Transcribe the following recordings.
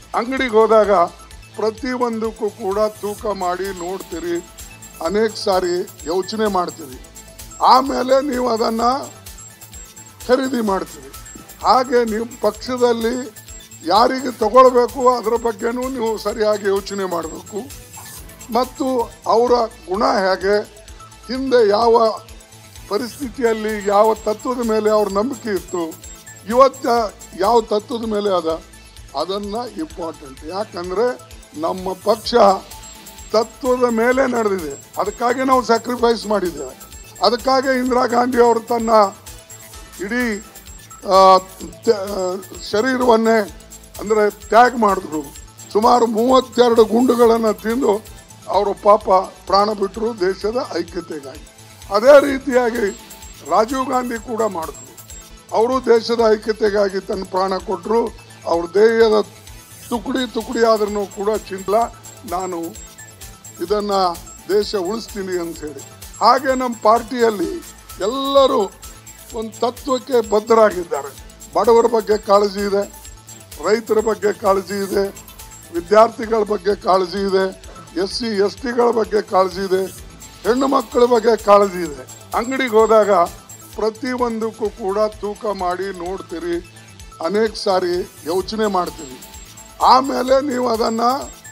ಅಂಗಡಿಗೆ ಹೋದಾಗ ಪ್ರತಿಯೊಂದಕ್ಕೂ ಕೂಡ ತೂಕ ಮಾಡಿ ನೋಡ್ತೀರಿ ಅನೇಕ ಸಾರಿ ಯೋಚನೆ ಮಾಡ್ತೀರಿ ಆಮೇಲೆ ನೀವು ಅದನ್ನ ಖರೀದಿ ಮಾಡ್ತೀರಿ ಹಾಗೆ ನೀವು ಪಕ್ಷದಲ್ಲಿ ಯಾರಿಗೆ ತಗೊಳ್ಬೇಕು ಅದರ ಬಗ್ಗೆನೂ ನೀವು ಸರಿಯಾಗಿ ಯೋಚನೆ ಮಾಡಬೇಕು ಮತ್ತು ಅವರ ಗುಣ ಹೇಗೆ ಹಿಂದೆ ಯಾವ ಪರಿಸ್ಥಿತಿಯಲ್ಲಿ ಯಾವ ತತ್ವದ ಮೇಲೆ ಅವ್ರ ನಂಬಿಕೆ ಇತ್ತು ಇವತ್ತ ಯಾವ ತತ್ವದ ಮೇಲೆ ಅದ ಅದನ್ನ ಇಂಪಾರ್ಟೆಂಟ್ ಯಾಕಂದ್ರೆ ನಮ್ಮ ಪಕ್ಷ ತತ್ವದ ಮೇಲೆ ನಡೆದಿದೆ ಅದಕ್ಕಾಗಿ ನಾವು ಸ್ಯಾಕ್ರಿಫೈಸ್ ಮಾಡಿದ್ದೇವೆ ಅದಕ್ಕಾಗಿ ಇಂದಿರಾ ಗಾಂಧಿ ಅವರು ತನ್ನ ಇಡೀ ಆ, ತ್ಯ- ಆ, ಶರೀರವನ್ನೇ ಅಂದರೆ ತ್ಯಾಗ ಮಾಡಿದ್ರು ಸುಮಾರು ಮೂವತ್ತೆರಡು ಗುಂಡುಗಳನ್ನು ತಿಂದು ಅವರು ಪಾಪ ಪ್ರಾಣ ಬಿಟ್ಟರು ದೇಶದ ಐಕ್ಯತೆಗಾಗಿ ಅದೇ ರೀತಿಯಾಗಿ ರಾಜೀವ್ ಗಾಂಧಿ ಕೂಡ ಮಾಡಿದ್ರು ಅವರು ದೇಶದ ಐಕ್ಯತೆಗಾಗಿ ತನ್ನ ಪ್ರಾಣ ಕೊಟ್ಟರು ಅವ್ರ ದೇಹದ ತುಕಡಿ ತುಕಡಿ ಆದ್ರೂ ಕೂಡ ಚಿಂತಲ ನಾನು ಇದನ್ನ ದೇಶ ಉಳಿಸ್ತೀನಿ ಅಂತ ಹೇಳಿ ಹಾಗೆ ನಮ್ಮ ಪಾರ್ಟಿಯಲ್ಲಿ ಎಲ್ಲರೂ ಒಂದು ತತ್ವಕ್ಕೆ ಬದ್ಧರಾಗಿದ್ದಾರೆ ಬಡವರ ಬಗ್ಗೆ ಕಾಳಜಿ ಇದೆ ರೈತರ ಬಗ್ಗೆ ಕಾಳಜಿ ಇದೆ ವಿದ್ಯಾರ್ಥಿಗಳ ಬಗ್ಗೆ ಕಾಳಜಿ ಇದೆ ಎಸ್ ಸಿ ಎಸ್ ಟಿಗಳ ಬಗ್ಗೆ ಕಾಳಜಿ ಇದೆ ಹೆಣ್ಣು ಮಕ್ಕಳ ಬಗ್ಗೆ ಕಾಳಜಿ ಇದೆ ಅಂಗಡಿಗೆ ಹೋದಾಗ ಪ್ರತಿಯೊಂದಕ್ಕೂ ಕೂಡ ತೂಕ ಮಾಡಿ ನೋಡ್ತೀರಿ ಅನೇಕ ಸಾರಿ ಯೋಚನೆ ಮಾಡ್ತೀರಿ ಆಮೇಲೆ ನೀವು ಅದನ್ನ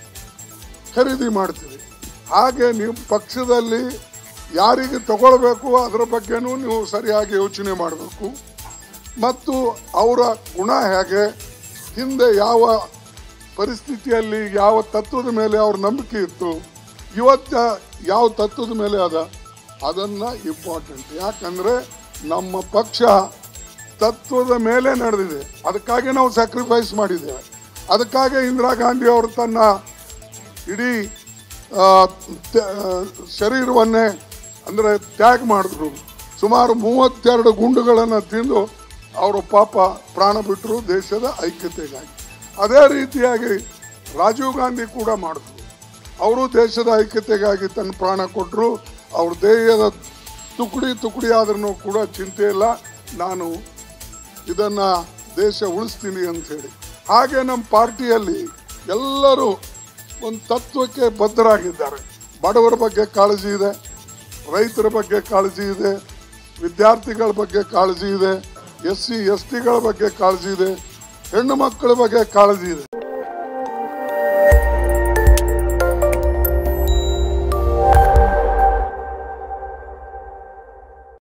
ಖರೀದಿ ಮಾಡ್ತೀರಿ ಹಾಗೆ ನೀವು ಪಕ್ಷದಲ್ಲಿ ಯಾರಿಗೆ ತಗೊಳ್ಬೇಕು ಅದರ ಬಗ್ಗೆನೂ ನೀವು ಸರಿಯಾಗಿ ಯೋಚನೆ ಮಾಡಬೇಕು ಮತ್ತು ಅವರ ಗುಣ ಹೇಗೆ ಹಿಂದೆ ಯಾವ ಪರಿಸ್ಥಿತಿಯಲ್ಲಿ ಯಾವ ತತ್ವದ ಮೇಲೆ ಅವ್ರ ನಂಬಿಕೆ ಇತ್ತು ಇವತ್ತ ಯಾವ ತತ್ವದ ಮೇಲೆ ಅದ ಅದನ್ನ ಇಂಪಾರ್ಟೆಂಟ್ ಯಾಕಂದ್ರೆ ನಮ್ಮ ಪಕ್ಷ ತತ್ವದ ಮೇಲೆ ನಡೆದಿದೆ ಅದಕ್ಕಾಗಿ ನಾವು ಸ್ಯಾಕ್ರಿಫೈಸ್ ಮಾಡಿದ್ದೇವೆ ಅದಕ್ಕಾಗಿ ಇಂದಿರಾ ಗಾಂಧಿ ಅವರು ತನ್ನ ಇಡೀ ಆ, ತ್ಯ- ಆ, ಶರೀರವನ್ನೇ ಅಂದರೆ ತ್ಯಾಗ ಮಾಡಿದ್ರು ಸುಮಾರು ಮೂವತ್ತೆರಡು ಗುಂಡುಗಳನ್ನು ತಿಂದು ಅವರು ಪಾಪ ಪ್ರಾಣ ಬಿಟ್ಟರು ದೇಶದ ಐಕ್ಯತೆಗಾಗಿ ಅದೇ ರೀತಿಯಾಗಿ ರಾಜೀವ್ ಗಾಂಧಿ ಕೂಡ ಮಾಡಿದ್ರು ಅವರು ದೇಶದ ಐಕ್ಯತೆಗಾಗಿ ತನ್ನ ಪ್ರಾಣ ಕೊಟ್ಟರು ಅವ್ರ ದೇಹದ ತುಕಡಿ ತುಕಡಿ ಆದ್ರೂ ಕೂಡ ಚಿಂತೆ ಇಲ್ಲ ನಾನು ಇದನ್ನ ದೇಶ ಉಳಿಸ್ತೀನಿ ಅಂತ ಹೇಳಿ ಹಾಗೆ ನಮ್ಮ ಪಾರ್ಟಿಯಲ್ಲಿ ಎಲ್ಲರೂ ಒಂದು ತತ್ವಕ್ಕೆ ಬದ್ಧರಾಗಿದ್ದಾರೆ ಬಡವರ ಬಗ್ಗೆ ಕಾಳಜಿ ಇದೆ ರೈತರ ಬಗ್ಗೆ ಕಾಳಜಿ ಇದೆ ವಿದ್ಯಾರ್ಥಿಗಳ ಬಗ್ಗೆ ಕಾಳಜಿ ಇದೆ ಎಸ್ ಸಿ ಎಸ್ ಟಿಗಳ ಬಗ್ಗೆ ಕಾಳಜಿ ಇದೆ ಹೆಣ್ಣು ಮಕ್ಕಳ ಬಗ್ಗೆ ಕಾಳಜಿ ಇದೆ